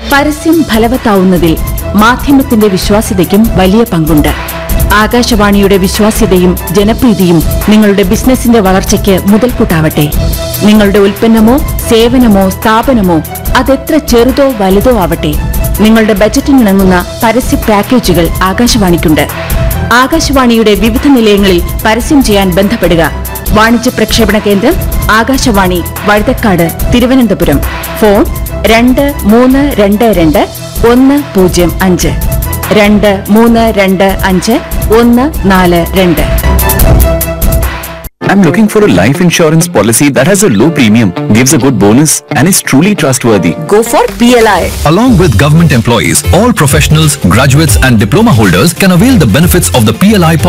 പരസ്യം ഫലവത്താവുന്നതിൽ മാധ്യമത്തിന്റെ വിശ്വാസ്യതയ്ക്കും വലിയ പങ്കുണ്ട് ആകാശവാണിയുടെ വിശ്വാസ്യതയും ജനപ്രീതിയും നിങ്ങളുടെ ബിസിനസിന്റെ വളർച്ചയ്ക്ക് മുതൽക്കൂട്ടാവട്ടെ നിങ്ങളുടെ ഉൽപ്പന്നമോ സേവനമോ സ്ഥാപനമോ അതെത്ര ചെറുതോ വലുതോ ആവട്ടെ നിങ്ങളുടെ ബജറ്റിനിണങ്ങുന്ന പരസ്യ പാക്കേജുകൾ ആകാശവാണിക്കുണ്ട് ആകാശവാണിയുടെ വിവിധ നിലയങ്ങളിൽ പരസ്യം ചെയ്യാൻ ബന്ധപ്പെടുക വാണിജ്യ പ്രക്ഷേപണ കേന്ദ്രം ആകാശവാണി വഴുതക്കാട് തിരുവനന്തപുരം ഫോൺ രണ്ട് മൂന്ന് രണ്ട് രണ്ട് ഒന്ന് പൂജ്യം അഞ്ച് രണ്ട് മൂന്ന് രണ്ട് അഞ്ച് ഒന്ന് നാല് രണ്ട് I'm looking for a life insurance policy that has a low premium, gives a good bonus, and is truly trustworthy. Go for PLI. Along with government employees, all professionals, graduates, and diploma holders can avail the benefits of the PLI